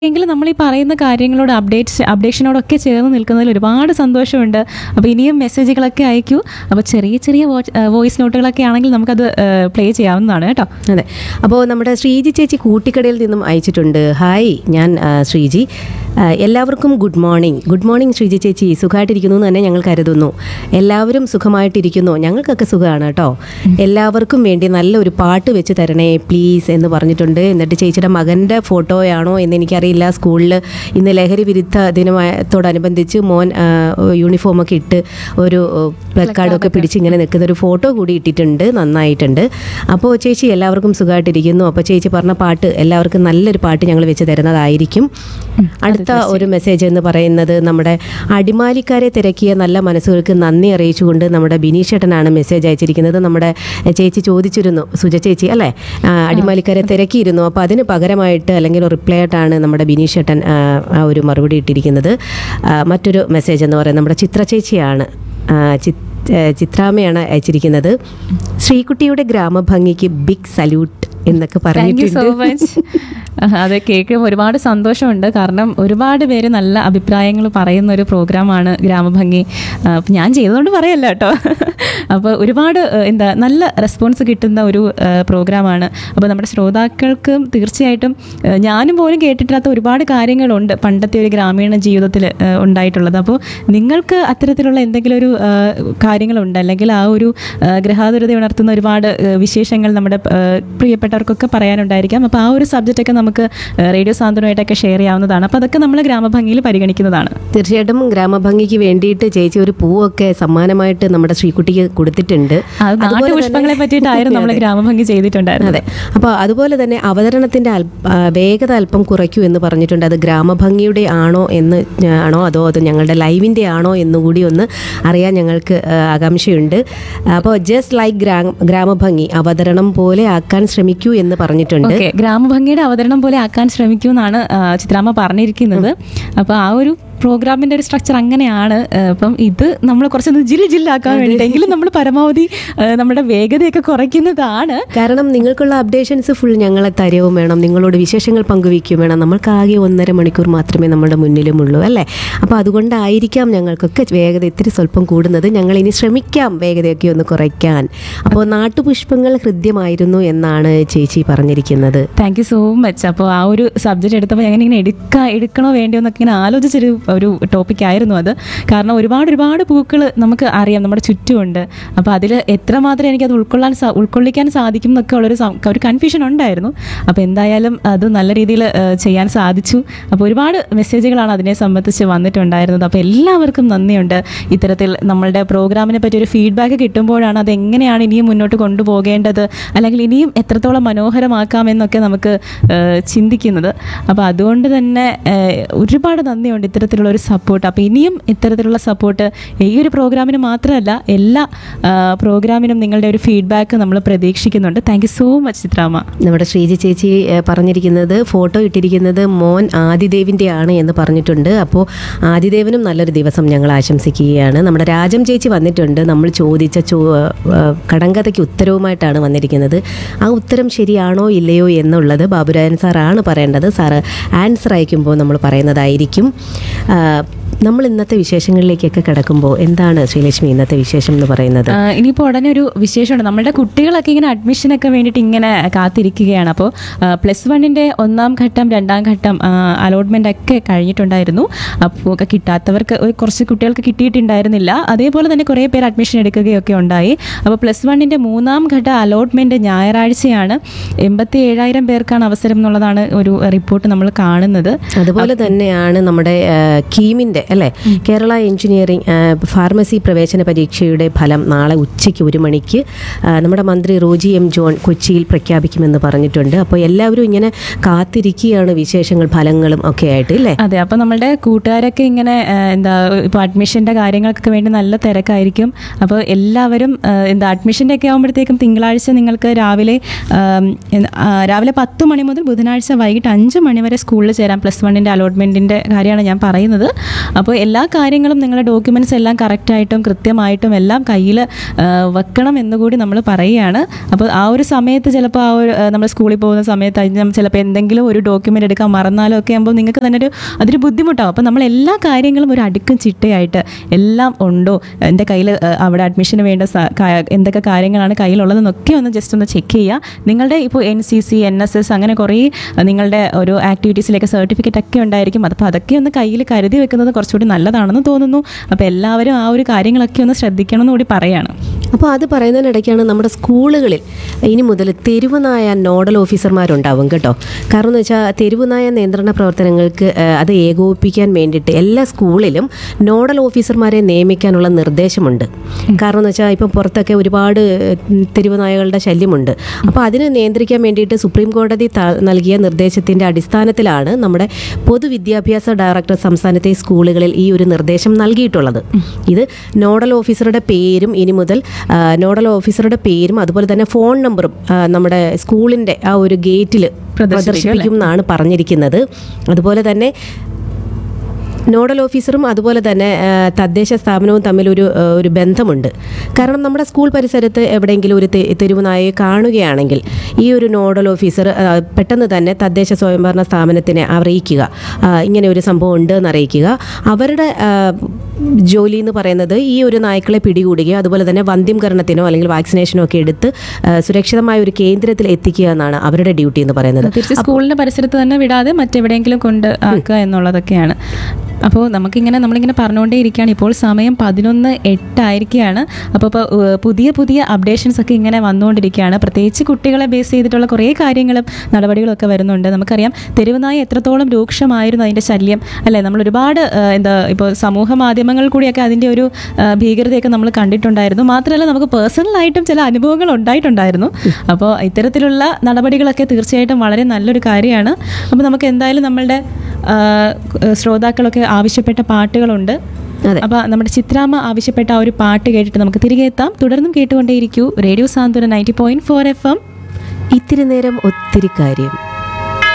എങ്കിലും നമ്മൾ ഈ പറയുന്ന കാര്യങ്ങളോട് അപ്ഡേറ്റ് അപ്ഡേഷനോടൊക്കെ ചേർന്ന് നിൽക്കുന്നതിൽ ഒരുപാട് സന്തോഷമുണ്ട് അപ്പോൾ ഇനിയും മെസ്സേജുകളൊക്കെ അയക്കൂ അപ്പോൾ ചെറിയ ചെറിയ വോയിസ് നോട്ടുകളൊക്കെ ആണെങ്കിൽ നമുക്കത് പ്ലേ ചെയ്യാവുന്നതാണ് കേട്ടോ അതെ അപ്പോൾ നമ്മുടെ ശ്രീജി ചേച്ചി കൂട്ടിക്കടയിൽ നിന്നും അയച്ചിട്ടുണ്ട് ഹായ് ഞാൻ ആ, ശ്രീജി ആ, എല്ലാവർക്കും good morning good morning Sreeji ചേച്ചി സുഖമായിട്ടിരിക്കുന്നു എന്ന് തന്നെ ഞങ്ങൾ കരുതുന്നു എല്ലാവരും സുഖമായിട്ടിരിക്കുന്നു ഞങ്ങൾക്കൊക്കെ സുഖമാണ് കേട്ടോ എല്ലാവർക്കും വേണ്ടി നല്ല ഒരു പാട്ട് വെച്ച് തരണേ പ്ലീസ് എന്ന് പറഞ്ഞിട്ടുണ്ട് എന്നിട്ട് ചേച്ചിയുടെ മകൻ്റെ ഫോട്ടോയാണോ എന്ന് എനിക്കറിയില്ല സ്കൂളിൽ ഇന്ന് ലഹരി വിരുദ്ധ ദിനത്തോടനുബന്ധിച്ച് മോൻ ആ, യൂണിഫോമൊക്കെ ഇട്ട് ഒരു പ്ലക്കാർഡൊക്കെ പിടിച്ച് ഇങ്ങനെ നിൽക്കുന്ന ഒരു ഫോട്ടോ കൂടി ഇട്ടിട്ടുണ്ട് നന്നായിട്ടുണ്ട് അപ്പോൾ ചേച്ചി എല്ലാവർക്കും സുഖമായിട്ടിരിക്കുന്നു അപ്പോൾ ചേച്ചി പറഞ്ഞ പാട്ട് എല്ലാവർക്കും നല്ലൊരു പാട്ട് ഞങ്ങൾ വെച്ച് തരുന്നതായിരിക്കും അടുത്ത ഒരു മെസ്സേജ് എന്ന് പറയുന്നത് നമ്മുടെ അടിമാലിക്കാരെ തിരക്കിയ നല്ല മനസ്സുകൾക്ക് നന്ദി അറിയിച്ചുകൊണ്ട് നമ്മുടെ ബിനീഷേട്ടനാണ് മെസ്സേജ് അയച്ചിരിക്കുന്നത് നമ്മുടെ ചേച്ചി ചോദിച്ചിരുന്നു സുജ ചേച്ചി അല്ലേ ആ, അടിമാലിക്കാരെ തിരക്കിയിരുന്നു അപ്പോൾ അതിന് പകരമായിട്ട് അല്ലെങ്കിൽ റിപ്ലൈ ആയിട്ടാണ് നമ്മുടെ ബിനീഷേട്ടൻ ആ, ആ ഒരു മറുപടി ഇട്ടിരിക്കുന്നത് ആ, മറ്റൊരു മെസ്സേജ് എന്ന് പറയുന്നത് നമ്മുടെ ചിത്ര ചേച്ചിയാണ് ആ, ചിത്- ഏ, ചിത്രാമ്മയാണ് അയച്ചിരിക്കുന്നത് ശ്രീകുട്ടിയുടെ ഗ്രാമഭംഗിക്ക് ബിഗ് സല്യൂട്ട് എന്നൊക്കെ താങ്ക് യു സോ പറഞ്ഞിട്ടുണ്ട് മച്ച് അത് കേൾക്കുമ്പോൾ ഒരുപാട് സന്തോഷമുണ്ട് കാരണം ഒരുപാട് പേര് നല്ല അഭിപ്രായങ്ങൾ പറയുന്ന ഒരു പ്രോഗ്രാമാണ് ഗ്രാമഭംഗി ആ, അപ്പൊ ഞാൻ ചെയ്തതുകൊണ്ട് പറയല്ല കേട്ടോ അപ്പോൾ ഒരുപാട് ആ, എന്താ നല്ല റെസ്പോൺസ് കിട്ടുന്ന ഒരു ആ, പ്രോഗ്രാമാണ് അപ്പോൾ നമ്മുടെ ശ്രോതാക്കൾക്ക് തീർച്ചയായിട്ടും ആ, ഞാനും പോലും കേട്ടിട്ടില്ലാത്ത ഒരുപാട് കാര്യങ്ങളുണ്ട് പണ്ടത്തെ ഒരു ഗ്രാമീണ ജീവിതത്തിൽ ഉണ്ടായിട്ടുള്ളത് അപ്പോൾ നിങ്ങൾക്ക് അത്തരത്തിലുള്ള എന്തെങ്കിലും ഒരു ആ, കാര്യങ്ങളുണ്ട് അല്ലെങ്കിൽ ആ ഒരു ആ, ഗ്രഹാതുരത ഉണർത്തുന്ന ഒരുപാട് ആ, വിശേഷങ്ങൾ നമ്മുടെ ആ, പ്രിയപ്പെട്ടവർക്കൊക്കെ പറയാനുണ്ടായിരിക്കാം അപ്പോൾ ആ ഒരു സബ്ജക്റ്റൊക്കെ നമുക്ക് ആ, റേഡിയോ സാന്ത്വനമായിട്ടൊക്കെ ഷെയർ ചെയ്യാവുന്നതാണ് അപ്പോൾ അതൊക്കെ നമ്മൾ ഗ്രാമഭംഗിയിൽ പരിഗണിക്കുന്നതാണ് തീർച്ചയായിട്ടും ഗ്രാമഭംഗിക്ക് വേണ്ടിയിട്ട് ചേച്ചി ഒരു പൂവൊക്കെ സമ്മാനമായിട്ട് നമ്മുടെ ശ്രീകുട്ടിക്ക് കൊടുത്തിട്ടുണ്ട് അത് അതുപോലെ നാട്ടുപുഷ്പങ്ങളെ തന്നെ- പറ്റിയിട്ടായിരുന്നു നമ്മൾ അതെ. ഗ്രാമഭംഗി ചെയ്തിട്ടുണ്ടായിരുന്നത് അതെ അപ്പോൾ അതുപോലെ തന്നെ അവതരണത്തിന്റെ അൽ- ആ, വേഗത അല്പം കുറയ്ക്കൂ എന്ന് പറഞ്ഞിട്ടുണ്ട് അത് ഗ്രാമഭംഗിയുടെ ആണോ എന്ന് ഞ- ആണോ അതോ അത് ഞങ്ങളുടെ ലൈവിന്റെ ആണോ എന്നുകൂടി ഒന്ന് അറിയാൻ ഞങ്ങൾക്ക് ആ, ആകാംക്ഷയുണ്ട് അപ്പോൾ ജസ്റ്റ് ലൈക്ക് ഗ്രാമഭംഗി അവതരണം പോലെ ആക്കാൻ ശ്രമിക്കൂ എന്ന് പറഞ്ഞിട്ടുണ്ട് ഓക്കെ ഗ്രാമഭംഗിയുടെ അവതരണം പോലെ ആക്കാൻ ശ്രമിക്കുമെന്നാണ് ആ, ചിത്രാമ്മ പറഞ്ഞിരിക്കുന്നത് അപ്പോൾ ആ ഒരു പ്രോഗ്രാമിന്റെ ഒരു സ്ട്രക്ചർ അങ്ങനെയാണ് ആ, അപ്പം ഇത് നമ്മൾ കുറച്ചൊന്ന് ജില്ല ജില്ലാക്കാൻ വേണ്ടിയിട്ടെങ്കിലും നമ്മൾ പരമാവധി ആ, നമ്മുടെ വേഗതയൊക്കെ കുറയ്ക്കുന്നതാണ് കാരണം നിങ്ങൾക്കുള്ള അപ്ഡേഷൻസ് ഫുൾ ഞങ്ങളെ തരവും വേണം നിങ്ങളോട് വിശേഷങ്ങൾ പങ്കുവയ്ക്കുകയും വേണം നമ്മൾക്ക് ആകെ ഒന്നര മണിക്കൂർ മാത്രമേ നമ്മുടെ മുന്നിലുമുള്ളൂ അല്ലേ അപ്പോൾ അതുകൊണ്ടായിരിക്കാം ഞങ്ങൾക്കൊക്കെ വേഗത ഇത്തിരി സ്വല്പം കൂടുന്നത് ഞങ്ങൾ ഇനി ശ്രമിക്കാം വേഗതയൊക്കെ ഒന്ന് കുറയ്ക്കാൻ അപ്പോൾ നാട്ടുപുഷ്പങ്ങൾ ഹൃദ്യമായിരുന്നു എന്നാണ് ചേച്ചി പറഞ്ഞിരിക്കുന്നത് താങ്ക് യു സോ മച്ച് അപ്പോൾ ആ ഒരു സബ്ജക്റ്റ് എടുത്തപ്പോൾ ഞാൻ ഇങ്ങനെ എടുക്കാ എടുക്കണോ വേണ്ടിയോ എന്നൊക്കെ ഇങ്ങനെ ആലോചിച്ചൊരു ഒരു ടോപ്പിക് ആയിരുന്നു അത് കാരണം ഒരുപാട് ഒരുപാട് പൂക്കൾ നമുക്ക് അറിയാം നമ്മുടെ ചുറ്റുമുണ്ട് അപ്പോൾ അതിൽ എത്രമാത്രം എനിക്കത് ഉൾക്കൊള്ളാൻ സാ ഉൾക്കൊള്ളിക്കാൻ സാധിക്കും എന്നൊക്കെ ഉള്ളൊരു സം- ഒരു കൺഫ്യൂഷൻ ഉണ്ടായിരുന്നു അപ്പോൾ എന്തായാലും അത് നല്ല രീതിയിൽ ചെയ്യാൻ സാധിച്ചു അപ്പോൾ ഒരുപാട് മെസ്സേജുകളാണ് അതിനെ സംബന്ധിച്ച് വന്നിട്ടുണ്ടായിരുന്നത് അപ്പോൾ എല്ലാവർക്കും നന്ദിയുണ്ട് ഇത്തരത്തിൽ നമ്മളുടെ പ്രോഗ്രാമിനെ പറ്റി ഒരു ഫീഡ്ബാക്ക് കിട്ടുമ്പോഴാണ് അത് എങ്ങനെയാണ് ഇനിയും മുന്നോട്ട് കൊണ്ടുപോകേണ്ടത് അല്ലെങ്കിൽ ഇനിയും എത്രത്തോളം മനോഹരമാക്കാമെന്നൊക്കെ നമുക്ക് ഏഹ്, ചിന്തിക്കുന്നത് അപ്പോൾ അതുകൊണ്ട് തന്നെ ഏഹ്, ഒരുപാട് നന്ദിയുണ്ട് ഇത്തരത്തിലുള്ള ഒരു സപ്പോർട്ട് അപ്പോൾ ഇനിയും ഇത്തരത്തിലുള്ള സപ്പോർട്ട് ഈ ഒരു പ്രോഗ്രാമിന് മാത്രമല്ല എല്ലാ ആ, പ്രോഗ്രാമിനും നിങ്ങളുടെ ഒരു ഫീഡ്ബാക്ക് നമ്മൾ പ്രതീക്ഷിക്കുന്നുണ്ട് thank you so much Chithramma നമ്മുടെ ശ്രീജി ചേച്ചി ഏഹ്, പറഞ്ഞിരിക്കുന്നത് ഫോട്ടോ ഇട്ടിരിക്കുന്നത് മോൻ ആദിദേവിൻ്റെ ആണ് എന്ന് പറഞ്ഞിട്ടുണ്ട് അപ്പോൾ ആദിദേവനും നല്ലൊരു ദിവസം ഞങ്ങൾ ആശംസിക്കുകയാണ് നമ്മുടെ രാജം ചേച്ചി വന്നിട്ടുണ്ട് നമ്മൾ ചോദിച്ച ചോ ഏഹ്, കടങ്കഥയ്ക്ക് ഉത്തരവുമായിട്ടാണ് വന്നിരിക്കുന്നത് ആ ഉത്തരം ശരിയാണോ ഇല്ലയോ എന്നുള്ളത് ബാബുരായൻ സാറാണ് പറയേണ്ടത് സാറ് ആൻസർ അയക്കുമ്പോൾ നമ്മൾ പറയുന്നതായിരിക്കും ആ, നമ്മൾ ഇന്നത്തെ വിശേഷങ്ങളിലേക്കൊക്കെ കിടക്കുമ്പോൾ എന്താണ് ശ്രീലക്ഷ്മി ഇന്നത്തെ വിശേഷം എന്ന് പറയുന്നത് ആ, ഇനിയിപ്പോൾ ഉടനെ ഒരു വിശേഷമുണ്ട് നമ്മുടെ കുട്ടികളൊക്കെ ഇങ്ങനെ അഡ്മിഷനൊക്കെ വേണ്ടിയിട്ട് ഇങ്ങനെ കാത്തിരിക്കുകയാണ് അപ്പോൾ പ്ലസ് വണ്ണിൻ്റെ ഒന്നാം ഘട്ടം രണ്ടാം ഘട്ടം അലോട്ട്മെൻ്റ് ഒക്കെ കഴിഞ്ഞിട്ടുണ്ടായിരുന്നു അപ്പോൾ ഒക്കെ കിട്ടാത്തവർക്ക് ഒരു കുറച്ച് കുട്ടികൾക്ക് കിട്ടിയിട്ടുണ്ടായിരുന്നില്ല അതേപോലെ തന്നെ കുറേ പേര് അഡ്മിഷൻ എടുക്കുകയൊക്കെ ഉണ്ടായി അപ്പോൾ പ്ലസ് വണ്ണിൻ്റെ മൂന്നാം ഘട്ട അലോട്ട്മെൻറ്റ് ഞായറാഴ്ചയാണ് എൺപത്തി ഏഴായിരം പേർക്കാണ് അവസരം എന്നുള്ളതാണ് ഒരു റിപ്പോർട്ട് നമ്മൾ കാണുന്നത് അതുപോലെ തന്നെയാണ് നമ്മുടെ ആ, കീമിൻ്റെ അല്ലേ കേരള എഞ്ചിനീയറിംഗ് ആ, ഫാർമസി പ്രവേശന പരീക്ഷയുടെ ഫലം നാളെ ഉച്ചയ്ക്ക് ഒരു മണിക്ക് ആ, നമ്മുടെ മന്ത്രി റോജി എം ജോൺ കൊച്ചിയിൽ പ്രഖ്യാപിക്കുമെന്ന് പറഞ്ഞിട്ടുണ്ട് അപ്പോൾ എല്ലാവരും ഇങ്ങനെ കാത്തിരിക്കുകയാണ് വിശേഷങ്ങൾ ഫലങ്ങളും ഒക്കെ ആയിട്ട് ഇല്ലേ അതെ അപ്പോൾ നമ്മളുടെ കൂട്ടുകാരൊക്കെ ഇങ്ങനെ ആ, എന്താ ഇപ്പോൾ അഡ്മിഷൻ്റെ കാര്യങ്ങൾക്കൊക്കെ വേണ്ടി നല്ല തിരക്കായിരിക്കും അപ്പോൾ എല്ലാവരും ആ, എന്താ അഡ്മിഷൻ്റെ ഒക്കെ ആകുമ്പോഴത്തേക്കും തിങ്കളാഴ്ച നിങ്ങൾക്ക് രാവിലെ ആം, എന്ത്- ആ, രാവിലെ പത്ത് മണി മുതൽ ബുധനാഴ്ച വൈകിട്ട് അഞ്ച് മണി വരെ സ്കൂളിൽ ചേരാം പ്ലസ് വണ്ണിൻ്റെ അലോട്ട്മെൻറ്റിൻ്റെ കാര്യമാണ് ഞാൻ പറയുന്നത് അപ്പോൾ എല്ലാ കാര്യങ്ങളും നിങ്ങളുടെ ഡോക്യുമെൻറ്റ്സ് എല്ലാം കറക്റ്റായിട്ടും കൃത്യമായിട്ടും എല്ലാം കയ്യിൽ വെക്കണം എന്നുകൂടി നമ്മൾ പറയുകയാണ് അപ്പോൾ ആ ഒരു സമയത്ത് ചിലപ്പോൾ ആ ഒരു നമ്മൾ സ്കൂളിൽ പോകുന്ന സമയത്ത് അതിന് ചിലപ്പോൾ എന്തെങ്കിലും ഒരു ഡോക്യുമെൻ്റ് എടുക്കാൻ മറന്നാലോ ഒക്കെ ആകുമ്പോൾ നിങ്ങൾക്ക് തന്നെ ഒരു അതൊരു ബുദ്ധിമുട്ടാവും അപ്പോൾ നമ്മൾ എല്ലാ കാര്യങ്ങളും ഒരു അടുക്കും ചിട്ടയായിട്ട് എല്ലാം ഉണ്ടോ എൻ്റെ കയ്യിൽ അവിടെ അഡ്മിഷന് വേണ്ട സ- കാ- എന്തൊക്കെ കാര്യങ്ങളാണ് കയ്യിലുള്ളതെന്നൊക്കെ ഒന്ന് ജസ്റ്റ് ഒന്ന് ചെക്ക് ചെയ്യുക നിങ്ങളുടെ ഇപ്പോൾ N C C N S S അങ്ങനെ കുറേ അഹ് നിങ്ങളുടെ ഒരു ആക്ടിവിറ്റീസിലേക്ക് സർട്ടിഫിക്കറ്റ് ഒക്കെ ഉണ്ടായിരിക്കും അപ്പോൾ അതൊക്കെ ഒന്ന് കയ്യിൽ കരുതി വെക്കുന്നത് കുറച്ചുകൂടി നല്ലതാണെന്ന് തോന്നുന്നു അപ്പോൾ എല്ലാവരും ആ ഒരു കാര്യങ്ങളൊക്കെ ഒന്ന് ശ്രദ്ധിക്കണം എന്ന് കൂടി പറയാണ് അപ്പോൾ അത് പറയുന്നതിനിടയ്ക്കാണ് നമ്മുടെ സ്കൂളുകളിൽ ഇനി മുതൽ തെരുവുനായ നോഡൽ ഓഫീസർമാരുണ്ടാവും കേട്ടോ കാരണം എന്ന് വെച്ചാൽ തെരുവുനായ നിയന്ത്രണ പ്രവർത്തനങ്ങൾക്ക് ആ, അത് ഏകോപിപ്പിക്കാൻ വേണ്ടിയിട്ട് എല്ലാ സ്കൂളിലും നോഡൽ ഓഫീസർമാരെ നിയമിക്കാനുള്ള നിർദ്ദേശമുണ്ട് കാരണം എന്ന് വെച്ചാൽ ഇപ്പം പുറത്തൊക്കെ ഒരുപാട് ഉം, തെരുവുനായകളുടെ ശല്യമുണ്ട് അപ്പോൾ അതിനെ നിയന്ത്രിക്കാൻ വേണ്ടിയിട്ട് സുപ്രീം കോടതി ത- നൽകിയ നിർദ്ദേശത്തിൻ്റെ അടിസ്ഥാനത്തിലാണ് നമ്മുടെ പൊതുവിദ്യാഭ്യാസ ഡയറക്ടർ സംസ്ഥാനത്തെ സ്കൂളുകളിൽ ഈ ഒരു നിർദ്ദേശം നൽകിയിട്ടുള്ളത് ഇത് നോഡൽ ഓഫീസറുടെ പേരും ഇനി മുതൽ ആ, നോഡൽ ഓഫീസറുടെ പേരും അതുപോലെ തന്നെ ഫോൺ നമ്പറും ആ, നമ്മുടെ സ്കൂളിൻ്റെ ആ ഒരു ഗേറ്റിൽ പ്രദർശിപ്പിക്കും എന്നാണ് പറഞ്ഞിരിക്കുന്നത് അതുപോലെ തന്നെ നോഡൽ ഓഫീസറും അതുപോലെ തന്നെ ആ, തദ്ദേശ സ്ഥാപനവും തമ്മിലൊരു ആ, ഒരു ബന്ധമുണ്ട് കാരണം നമ്മുടെ സ്കൂൾ പരിസരത്ത് എവിടെയെങ്കിലും ഒരു തെ- തെരുവ് നായയെ കാണുകയാണെങ്കിൽ ഈ ഒരു നോഡൽ ഓഫീസർ ആ, പെട്ടെന്ന് തന്നെ തദ്ദേശ സ്വയംഭരണ സ്ഥാപനത്തിനെ അറിയിക്കുക ആ, ഇങ്ങനെ ഒരു സംഭവം ഉണ്ട് എന്ന് അറിയിക്കുക അവരുടെ ആ, ജോലി എന്ന് പറയുന്നത് ഈ ഒരു നായ്ക്കളെ പിടികൂടുകയോ അതുപോലെ തന്നെ വന്ധ്യംകരണത്തിനോ അല്ലെങ്കിൽ വാക്സിനേഷനോ ഒക്കെ എടുത്ത് ആ, സുരക്ഷിതമായ ഒരു കേന്ദ്രത്തിൽ എത്തിക്കുക എന്നാണ് അവരുടെ ഡ്യൂട്ടി എന്ന് പറയുന്നത് തിരിച്ച് സ്കൂളിന്റെ പരിസരത്ത് തന്നെ വിടാതെ മറ്റെവിടെയെങ്കിലും കൊണ്ട് ആക്കുക എന്നുള്ളതൊക്കെയാണ് അപ്പോൾ നമുക്കിങ്ങനെ നമ്മളിങ്ങനെ പറഞ്ഞുകൊണ്ടേ ഇരിക്കുകയാണ് ഇപ്പോൾ സമയം പതിനൊന്ന് എട്ടായിരിക്കുകയാണ് അപ്പോൾ ഇപ്പോൾ ഏഹ്, പുതിയ പുതിയ അപ്ഡേഷൻസ് ഒക്കെ ഇങ്ങനെ വന്നുകൊണ്ടിരിക്കുകയാണ് പ്രത്യേകിച്ച് കുട്ടികളെ ബേസ് ചെയ്തിട്ടുള്ള കുറേ കാര്യങ്ങളും നടപടികളും ഒക്കെ വരുന്നുണ്ട് നമുക്കറിയാം തെരുവുനായ എത്രത്തോളം രൂക്ഷമായിരുന്നു അതിൻ്റെ ശല്യം അല്ലേ നമ്മൾ ഒരുപാട് ഏഹ്, എന്താ ഇപ്പോൾ സമൂഹ മാധ്യമങ്ങളിൽ കൂടിയൊക്കെ അതിൻ്റെ ഒരു ഏഹ്, ഭീകരതയൊക്കെ നമ്മൾ കണ്ടിട്ടുണ്ടായിരുന്നു മാത്രമല്ല നമുക്ക് പേഴ്സണലായിട്ടും ചില അനുഭവങ്ങൾ ഉണ്ടായിട്ടുണ്ടായിരുന്നു അപ്പോൾ ഇത്തരത്തിലുള്ള നടപടികളൊക്കെ തീർച്ചയായിട്ടും വളരെ നല്ലൊരു കാര്യമാണ് അപ്പോൾ നമുക്ക് എന്തായാലും നമ്മളുടെ ആ, ശ്രോതാക്കളൊക്കെ ആവശ്യപ്പെട്ട പാട്ടുകളുണ്ട് അതെ. അപ്പോൾ നമ്മുടെ ചിത്രാമ്മ ആവശ്യപ്പെട്ട ആ ഒരു പാട്ട് കേട്ടിട്ട് നമുക്ക് തിരികെ എത്താം തുടർന്നും കേട്ടുകൊണ്ടേയിരിക്കൂ radio Santhwana ninety point four F M ഇത്തിരി നേരം ഒത്തിരി കാര്യം